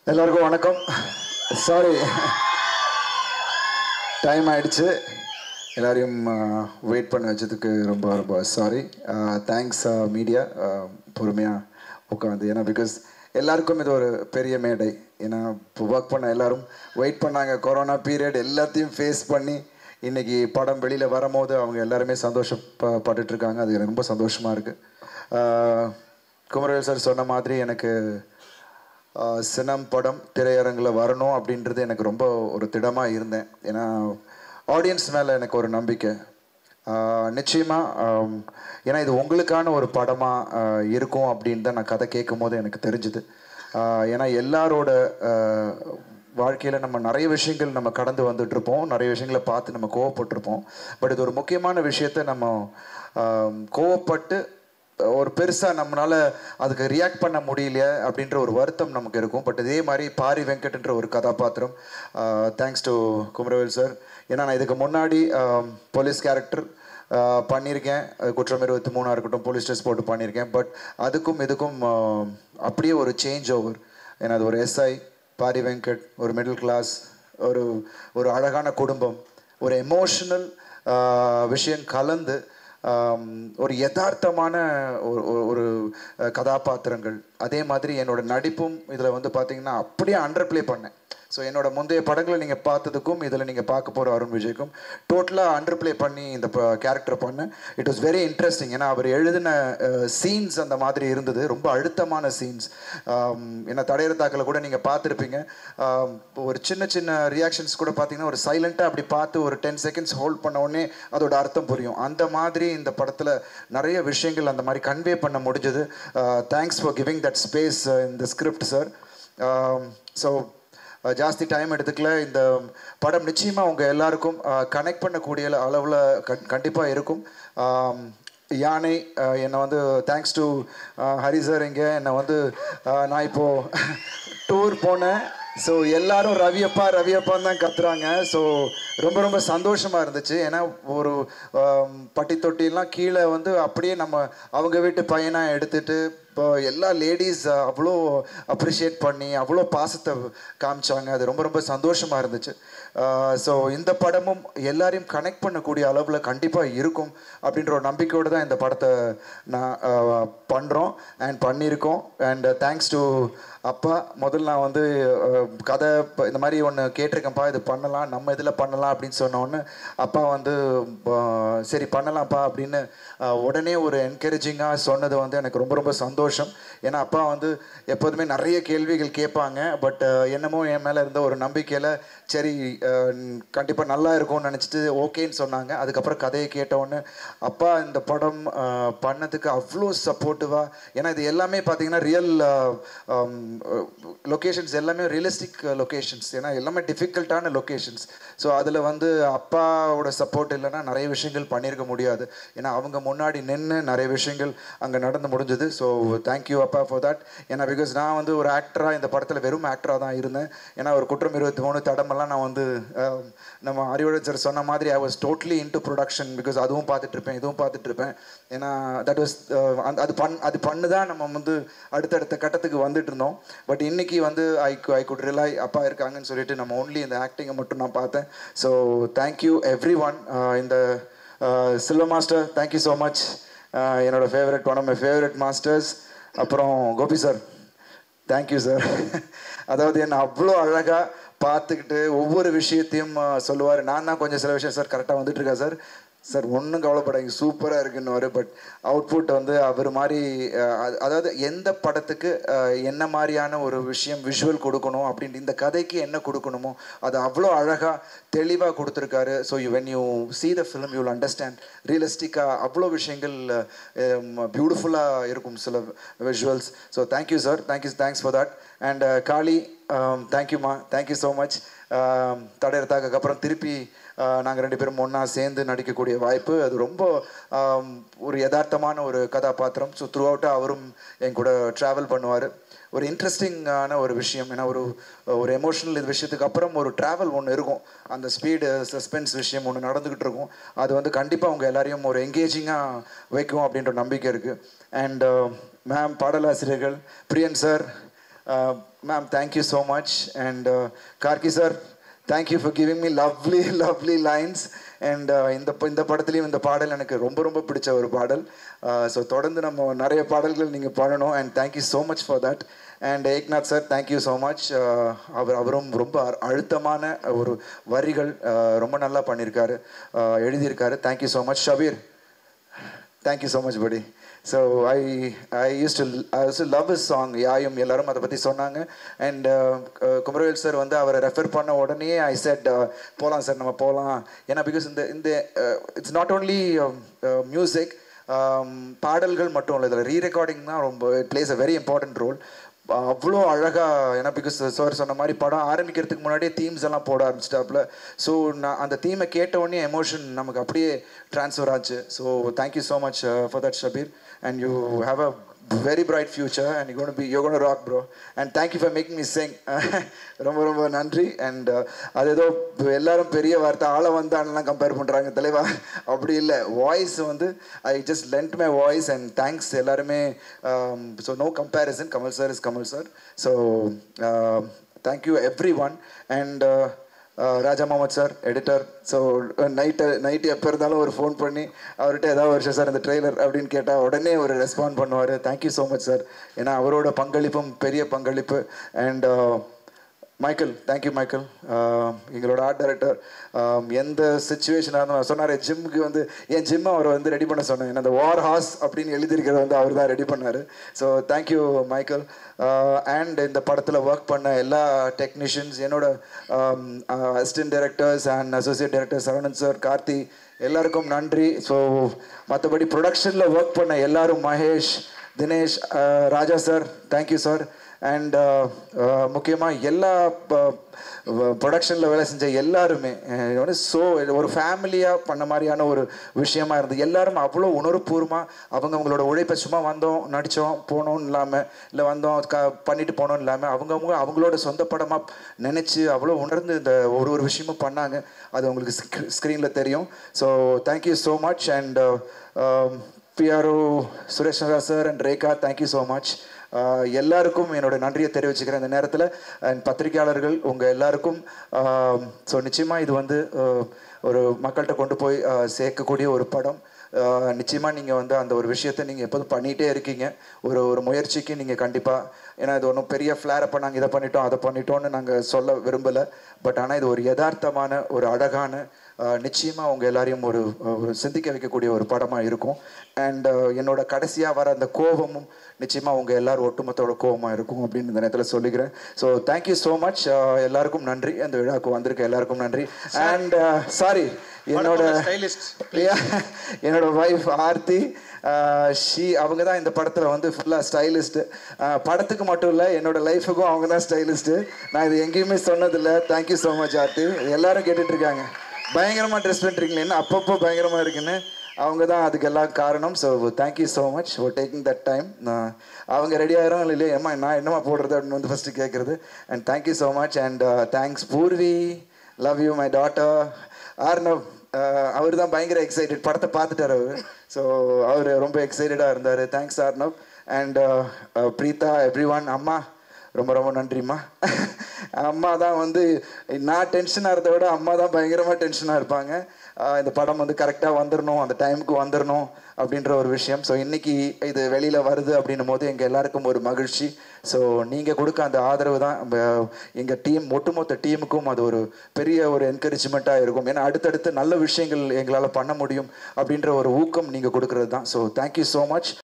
எல்லாருக்கும் வணக்கம் sorry time ஆயிடுச்சு எல்லாரையும் வெயிட் பண்ண வச்சதுக்கு ரொம்ப ரொம்ப சாரி தேங்க்ஸ் மீடியா பொறுமையாக உட்காந்து ஏன்னா பிகாஸ் எல்லாருக்கும் இது ஒரு பெரிய மேடை ஏன்னா இப்போ ஒர்க் பண்ண எல்லாரும் வெயிட் பண்ணாங்க கொரோனா பீரியட் எல்லாத்தையும் ஃபேஸ் பண்ணி இன்னைக்கு படம் வெளியில் வரும்போது அவங்க எல்லாருமே சந்தோஷப்பட்டுட்டு இருக்காங்க அது எனக்கு ரொம்ப சந்தோஷமாக இருக்குது குமரவேல் சார் சொன்ன மாதிரி எனக்கு ஆஹ் சினம் படம் திரையரங்கில் வரணும் அப்படின்றது எனக்கு ரொம்ப ஒரு திடமாக இருந்தேன் ஏன்னா ஆடியன்ஸ் மேலே எனக்கு ஒரு நம்பிக்கை ஆஹ் நிச்சயமா ஆம், ஏன்னா இது உங்களுக்கான ஒரு படமாக இருக்கும் அப்படின்னு தான் நான் கதை கேட்கும் போது எனக்கு தெரிஞ்சுது ஆஹ் ஏன்னா எல்லாரோட வாழ்க்கையில் நம்ம நிறைய விஷயங்கள் நம்ம கடந்து வந்துட்டு இருப்போம் நிறைய விஷயங்களை பார்த்து நம்ம கோவப்பட்டிருப்போம் பட் இது ஒரு முக்கியமான விஷயத்த நம்ம ஆம், கோவப்பட்டு ஒரு பெருசாக நம்மளால அதுக்கு ரியாக்ட் பண்ண முடியல அப்படின்ற ஒரு வருத்தம் நமக்கு இருக்கும் பட் இதே மாதிரி பாரி வெங்கட்ன்ற ஒரு கதாபாத்திரம் தேங்க்ஸ் டு குமரவேல் சார் ஏன்னா நான் இதுக்கு முன்னாடி போலீஸ் கேரக்டர் பண்ணியிருக்கேன் அஹ் குற்றம் இருபத்தி மூணாக இருக்கட்டும் போலீஸ் ட்ரெஸ் போட்டு பண்ணியிருக்கேன் பட் அதுக்கும் இதுக்கும் ஆஹ், அப்படியே ஒரு சேஞ்ச் ஓவர் ஏன்னா அது ஒரு எஸ்ஐ பாரி வெங்கட் ஒரு மிடில் கிளாஸ் ஒரு ஒரு அழகான குடும்பம் ஒரு எமோஷனல் விஷயம் கலந்து ஆம், ஒரு யதார்த்தமான ஒரு ஒரு- ஒரு அஹ், கதாபாத்திரங்கள் அதே மாதிரி என்னோட நடிப்பும் இதில் வந்து பார்த்தீங்கன்னா அப்படியே அண்டர் ப்ளே பண்ணேன் ஸோ என்னோட முந்தைய படங்களை நீங்கள் பார்த்ததுக்கும் இதில் நீங்கள் பார்க்க போகிற அருண் விஜய்க்கும் டோட்டலாக அண்டர் ப்ளே பண்ணி இந்த கேரக்டர் பண்ணேன் இட் வாஸ் வெரி இன்ட்ரெஸ்டிங் ஏன்னா அவர் எழுதின சீன்ஸ் அந்த மாதிரி இருந்தது ரொம்ப அழுத்தமான சீன்ஸ் ஏன்னா தடையறத்தாக்களை கூட நீங்கள் பார்த்துருப்பீங்க ஆம், ஒரு சின்ன சின்ன ரியாக்ஷன்ஸ் கூட பார்த்தீங்கன்னா ஒரு சைலண்ட்டாக அப்படி பார்த்து ஒரு டென் செகண்ட்ஸ் ஹோல்ட் பண்ண உடனே அதோட அர்த்தம் புரியும் அந்த மாதிரி இந்த படத்தில் நிறைய விஷயங்கள் அந்த மாதிரி கன்வே பண்ண முடிஞ்சது thanks for giving that space இந்த ஸ்கிரிப்ட் சார் ஸோ ஜாஸ்தி டைம் எடுத்துக்கல இந்த படம் நிச்சயமாக உங்கள் எல்லாருக்கும் கனெக்ட் பண்ணக்கூடிய அளவில் கண் கண்டிப்பாக இருக்கும் ஆம், யானை அஹ், என்னை வந்து தேங்க்ஸ் டு ஹரி சார் இங்கே என்னை வந்து அஹ், நான் இப்போது டூர் போனேன் ஸோ எல்லாரும் ரவியப்பா ரவியப்பான்னு தான் கத்துறாங்க ஸோ ரொம்ப ரொம்ப சந்தோஷமாக இருந்துச்சு ஏன்னா ஒரு ஆம், பட்டி தொட்டிலாம் கீழே வந்து அப்படியே நம்ம அவங்க வீட்டு பையனாக எடுத்துட்டு இப்போ எல்லா லேடிஸ் அவ்வளோ அப்ரிஷியேட் பண்ணி அவ்வளோ பாசத்தை காமிச்சாங்க அது ரொம்ப ரொம்ப சந்தோஷமாக இருந்துச்சு ஸோ இந்த படமும் எல்லாரையும் கனெக்ட் பண்ணக்கூடிய அளவில் கண்டிப்பாக இருக்கும் அப்படின்ற ஒரு நம்பிக்கையோடு தான் இந்த படத்தை நான் பண்ணுறோம் அண்ட் பண்ணியிருக்கோம் அண்ட் தேங்க்ஸ் டு அப்பா முதல்ல நான் வந்து அஹ், கதை ப- இந்த மாதிரி ஒன்று கேட்டிருக்கேன்ப்பா இது பண்ணலாம் நம்ம இதில் பண்ணலாம் அப்படின்னு சொன்ன உடனே அப்பா வந்து அஹ், சரி பண்ணலாம்ப்பா அப்படின்னு அஹ், உடனே ஒரு என்கரேஜிங்காக சொன்னது வந்து எனக்கு ரொம்ப ரொம்ப சந்தோஷம் ஏன்னா அப்பா வந்து எப்போதுமே நிறைய கேள்விகள் கேட்பாங்க பட் என்னமோ என் மேலே இருந்த ஒரு நம்பிக்கையில் சரி கண்டிப்பாக நல்லா இருக்கும்னு நினச்சிட்டு ஓகேன்னு சொன்னாங்க அதுக்கப்புறம் கதையை கேட்டவுடனே அப்பா இந்த படம் அஹ், பண்ணதுக்கு அவ்வளோ சப்போர்ட்டிவாக ஏன்னா இது எல்லாமே பார்த்தீங்கன்னா ரியல் லொக்கேஷன்ஸ் எல்லாமே ரியலிஸ்டிக் லொக்கேஷன்ஸ் ஏன்னா எல்லாமே டிஃபிகல்ட்டான லொக்கேஷன்ஸ் ஸோ அதில் வந்து அப்பாவோட சப்போர்ட் இல்லைன்னா நிறைய விஷயங்கள் பண்ணியிருக்க முடியாது ஏன்னா அவங்க முன்னாடி நின்று நிறைய விஷயங்கள் அங்கே நடந்து முடிஞ்சது ஸோ தேங்க்யூ அப்பா ஃபார் தட் ஏன்னா பிகாஸ் நான் வந்து ஒரு ஆக்டராக இந்த படத்தில் வெறும் ஆக்டராக தான் இருந்தேன் ஏன்னா ஒரு குற்றம் இருபத்தி மூணு தடமெல்லாம் நான் வந்து அஹ், நம்ம அறிவுடன் சார் சொன்ன மாதிரி I was totally into production because அதுவும் பார்த்துட்டு இருப்பேன் இதுவும் பார்த்துட்டு இருப்பேன் ஏன்னா தட் வாஸ் அது பண் அது பண்ணு தான் நம்ம வந்து அடுத்தடுத்த கட்டத்துக்கு வந்துட்டு இருந்தோம் பட் இன்னைக்கு வந்து ஐ ஐ குட் ரிலை அப்பா இருக்காங்கன்னு சொல்லிட்டு நம்ம ஒன்லி இந்த ஆக்டிங்கை மட்டும் நான் பார்த்தேன் ஸோ தேங்க்யூ எவ்ரி ஒன் இந்த silver master thank you so much என்னோட favourite one of my favourite masters அப்புறம் கோபி சார் தேங்க்யூ சார் அதாவது என்ன அவ்வளோ அழகாக பார்த்துக்கிட்டு ஒவ்வொரு விஷயத்தையும் சொல்லுவார் நான் தான் கொஞ்சம் சில விஷயம் சார் கரெக்டாக வந்துட்டு இருக்கா சார் சார் ஒன்றும் கவலைப்படாங்க சூப்பராக இருக்குன்னு பட் அவுட்புட் வந்து அவர் மாதிரி அஹ், அது- அதாவது எந்த படத்துக்கு அஹ், என்ன மாதிரியான ஒரு விஷயம் விஷுவல் கொடுக்கணும் அப்படின்ட்டு இந்த கதைக்கு என்ன கொடுக்கணுமோ அது அவ்வளோ அழகாக தெளிவாக கொடுத்துருக்காரு so you when you see the film you will understand ரியலிஸ்டிக்காக அவ்வளோ விஷயங்கள் பியூட்டிஃபுல்லாக இருக்கும் சில visuals so thank you sir thank you thanks for that and Kali தேங்க்யூம்மா தேங்க்யூ ஸோ மச் தடையறத்தாக்கு அப்புறம் திருப்பி நாங்கள் ரெண்டு பேரும் ஒன்றா சேர்ந்து நடிக்கக்கூடிய வாய்ப்பு அது ரொம்ப ஆம், ஒரு யதார்த்தமான ஒரு கதாபாத்திரம் ஸோ த்ரூ அவுட்டாக அவரும் என் கூட ட்ராவல் பண்ணுவார் ஒரு இன்ட்ரெஸ்டிங்கான ஒரு விஷயம் ஏன்னா ஒரு ஒரு எமோஷனல் இது விஷயத்துக்கு அப்புறம் ஒரு ட்ராவல் ஒன்று இருக்கும் அந்த ஸ்பீடு சஸ்பென்ஸ் விஷயம் ஒன்று நடந்துக்கிட்டு இருக்கும் அது வந்து கண்டிப்பாக உங்கள் எல்லாரையும் ஒரு என்கேஜிங்காக வைக்கும் அப்படின்ற நம்பிக்கை இருக்குது அண்ட் மேம் பாடலாசிரியர்கள் Priyan sir ma'am thank you so much and Karky sir thank you for giving me lovely lovely lines and இந்த ப- இந்த படத்துலையும் இந்த பாடல் எனக்கு ரொம்ப ரொம்ப பிடிச்ச ஒரு பாடல் ஸோ தொடர்ந்து நம்ம நிறைய பாடல்கள் நீங்கள் பாடணும் and thank you so much for that and Eknath sir thank you so much அவர் அவரும் ரொம்ப அ- அழுத்தமான ஒரு வரிகள் uh, ரொம்ப நல்லா பண்ணியிருக்காரு uh, எழுதியிருக்காரு thank you so much Shabir thank you so much படி so I I use to I use to love is song யாயும் எல்லாரும் அதை பற்றி சொன்னாங்க அண்ட் குமரவேல் சார் வந்து அவரை ரெஃபர் பண்ண உடனே ஐ செட் போகலாம் சார் நம்ம போகலாம் ஏன்னா பிகாஸ் இந்த இந்த இட்ஸ் நாட் ஓன்லி மியூசிக் பாடல்கள் மட்டும் இல்லை இதில் ரீ ரெக்கார்டிங் தான் ரொம்ப it plays a very important role அவ்வளோ அழகாக ஏன்னா பிகாஸ் சார் சொன்ன மாதிரி படம் ஆரம்பிக்கிறதுக்கு முன்னாடியே தீம்ஸ் எல்லாம் போட ஆரம்பிச்சிட்டாப்புல ஸோ நான் அந்த தீமை கேட்ட உடனே எமோஷன் நமக்கு அப்படியே ட்ரான்ஸ்ஃபர் ஆச்சு so thank you so much for that Shabir and you have a very bright future and you gonna be you gonna rock bro and thank you for making me sing ரொம்ப ரொம்ப நன்றி அண்ட் அது ஏதோ எல்லாரும் பெரிய வார்த்தை ஆளை வந்தான்லாம் கம்பேர் பண்ணுறாங்க தலைவா அப்படி இல்லை வாய்ஸ் வந்து I just lent my voice and thanks எல்லாருமே so no comparison Kamal sir is Kamal sir so thank you everyone and Raja Mohammed sir editor so night night எப்போ இருந்தாலும் ஒரு ஃபோன் பண்ணி அவர்கிட்ட ஏதாவது ஒரு சார் இந்த ட்ரெய்லர் அப்படின்னு கேட்டால் உடனே ஒரு ரெஸ்பாண்ட் பண்ணுவார் தேங்க்யூ ஸோ மச் சார் ஏன்னா அவரோட பங்களிப்பும் பெரிய பங்களிப்பு அண்ட் மைக்கேல் தேங்க்யூ மைக்கேல் எங்களோட ஆர்ட் டைரக்டர் எந்த சுச்சுவேஷனாக இருந்தாலும் சொன்னார் ஜிம்முக்கு வந்து என் ஜிம்மை அவர் வந்து ரெடி பண்ண சொன்னேன் ஏன்னா அந்த வார் ஹாஸ் அப்படின்னு எழுதியிருக்கிறத வந்து அவர் தான் ரெடி பண்ணார் ஸோ தேங்க்யூ மைக்கேல் அண்ட் இந்த படத்தில் ஒர்க் பண்ண எல்லா டெக்னீஷியன்ஸ் என்னோட assistant directors and associate director Saravanan sir Karthi எல்லாருக்கும் நன்றி ஸோ மற்றபடி ப்ரொடக்ஷனில் ஒர்க் பண்ண எல்லாரும் Mahesh Dinesh ah, Raja sir thank you sir and முக்கியமாக எல்லா ப்ரொடக்ஷனில் வேலை செஞ்ச எல்லாருமே வந்து ஸோ ஒரு ஃபேமிலியாக பண்ண மாதிரியான ஒரு விஷயமா இருந்தது எல்லாரும் அவ்வளோ உணர்வுபூர்வமாக அவங்க அவங்களோட உழைப்பை சும்மா வந்தோம் நடித்தோம் போனோம்னு இல்லாமல் இல்லை வந்தோம் க பண்ணிட்டு போனோம்னு இல்லாமல் அவங்கவுங்க அவங்களோட சொந்த படமாக நினச்சி அவ்வளோ உணர்ந்து இந்த ஒரு ஒரு விஷயமும் பண்ணாங்க அது உங்களுக்கு ஸ்க்ரீனில் தெரியும் so thank you so much and PRO Suresh sir and Rekha thank you so much எல்லாருக்கும் என்னோட நன்றியை தெரிவிச்சுக்கிறேன் இந்த நேரத்தில் அண்ட் பத்திரிகையாளர்கள் உங்கள் எல்லாருக்கும் ஸோ நிச்சயமாக இது வந்து ஆஹ், ஒரு மக்கள்கிட்ட கொண்டு போய் ஆஹ், சேர்க்கக்கூடிய ஒரு படம் ஆஹ், நிச்சயமா நீங்கள் வந்து அந்த ஒரு விஷயத்தை நீங்கள் எப்போதும் பண்ணிகிட்டே இருக்கீங்க ஒரு ஒரு முயற்சிக்கு நீங்கள் கண்டிப்பாக ஏன்னா இது ஒன்றும் பெரிய ஃப்ளேரப்போ நாங்கள் இதை பண்ணிட்டோம் அதை பண்ணிட்டோம்னு நாங்கள் சொல்ல விரும்பலை பட் ஆனால் இது ஒரு யதார்த்தமான ஒரு அழகான ஆஹ், நிச்சயமா உங்க எல்லாரையும் ஒரு ஒரு சிந்திக்க வைக்கக்கூடிய ஒரு படமா இருக்கும் அண்ட் என்னோட கடைசியா வர அந்த கோபமும் நிச்சயமா உங்க எல்லாரும் ஒட்டுமொத்தோட கோபமா இருக்கும் அப்படின்னு இந்த நேரத்தில் சொல்லிக்கிறேன் ஸோ தேங்க்யூ ஸோ மச் எல்லாருக்கும் நன்றி அந்த விழாவுக்கு வந்திருக்க எல்லாருக்கும் நன்றி அண்ட் சாரி என்னோட Yeah, என்னோட ஒய்ஃப் ஆர்த்தி ஷீ அவங்க தான் இந்த படத்தில் வந்து ஃபுல்லாக ஸ்டைலிஸ்ட்டு படத்துக்கு மட்டும் இல்லை என்னோட லைஃபுக்கும் அவங்க தான் ஸ்டைலிஸ்ட்டு நான் இது எங்கேயுமே சொன்னதில்லை தேங்க்யூ ஸோ மச் ஆர்த்தி எல்லாரும் கேட்டுட்டு இருக்காங்க பயங்கரமாக ட்ரெஸ் பண்ணுறீங்களே என்ன அப்பப்போ பயங்கரமாக இருக்குன்னு அவங்க தான் அதுக்கெல்லாம் காரணம் so thank you so much for taking that time அவங்க ரெடி ஆகிறோம் இல்லை இல்லையா ஏம்மா நான் என்னம்மா போடுறது அப்படின்னு வந்து ஃபஸ்ட்டு கேட்குறது and thank you so much and thanks Purvi love you my daughter Arnav அவர் தான் பயங்கர எக்ஸைட்டட் படத்தை பார்த்துட்டார் அவர் ஸோ அவர் ரொம்ப எக்ஸைட்டடாக இருந்தார் thanks Arnav and Preetha everyone அம்மா ரொம்ப ரொம்ப நன்றிம்மா அம்மா தான் வந்து நான் டென்ஷனாக இருந்த விட அம்மா தான் பயங்கரமாக டென்ஷனாக இருப்பாங்க ஆஹ் இந்த படம் வந்து கரெக்டாக வந்துடணும் அந்த டைமுக்கு வந்துடணும் அப்படின்ற ஒரு விஷயம் ஸோ இன்னைக்கு இது வெளியில் வருது அப்படின்னும் போது எங்கள் எல்லாருக்கும் ஒரு மகிழ்ச்சி ஸோ நீங்கள் கொடுக்க அந்த ஆதரவு தான் எங்கள் டீம் ஒட்டுமொத்த டீமுக்கும் அது ஒரு பெரிய ஒரு என்கரேஜ்மெண்ட்டாக இருக்கும் ஏன்னா அடுத்தடுத்து நல்ல விஷயங்கள் எங்களால் பண்ண முடியும் அப்படின்ற ஒரு ஊக்கம் நீங்கள் கொடுக்கறது தான் ஸோ தேங்க்யூ ஸோ மச்